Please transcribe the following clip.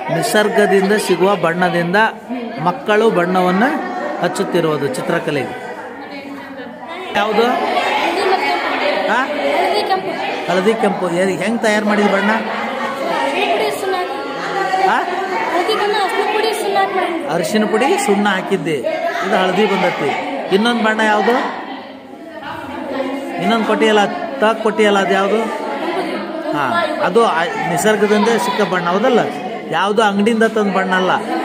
ನಿಸರ್ಗದಿಂದ ಸಿಗುವ ಬಣ್ಣದಿಂದ ಮಕ್ಕಳು ಬಣ್ಣವನ್ನು ಹಚ್ಚುತ್ತಿರುವುದು ಚಿತ್ರಕಲೆಗೆ ಯಾವುದು ಆ? ಹಳದಿ ಕೆಂಪು ಹಳದಿ ಕೆಂಪು ಹೆಂಗೆ ತಯಾರು ಮಾಡಿದ ಬಣ್ಣ ಅರಿಶಿನ ಪುಡಿ ಸುಣ್ಣ ಆ? ಹಳದಿ ಬಣ್ಣ ಅರಿಶಿನ ಪುಡಿ ಸುಣ್ಣ ಹಾಕಿ ಅರಿಶಿನ ಪುಡಿ ಸುಣ್ಣ ಹಾಕಿದ್ದೆ ಇದು ಹಳದಿ ಬಂದತಿ ಇನ್ನೊಂದು ಬಣ್ಣ ಯಾವುದು ಇನ್ನೊಂದು ಕೊಟ್ಟಿಯಲ್ಲ ತಗ್ ಕೊಟ್ಟಿಯಲ್ಲ ಅದು ಯಾವುದು ಹಾಂ ಅದು ಆ- ನಿಸರ್ಗದಿಂದ ಸಿಕ್ಕ ಬಣ್ಣ ಹೌದಲ್ಲ ಯಾವುದು ಅಂಗಡಿಯಿಂದ ತಂದ ಬಣ್ಣ ಅಲ್ಲ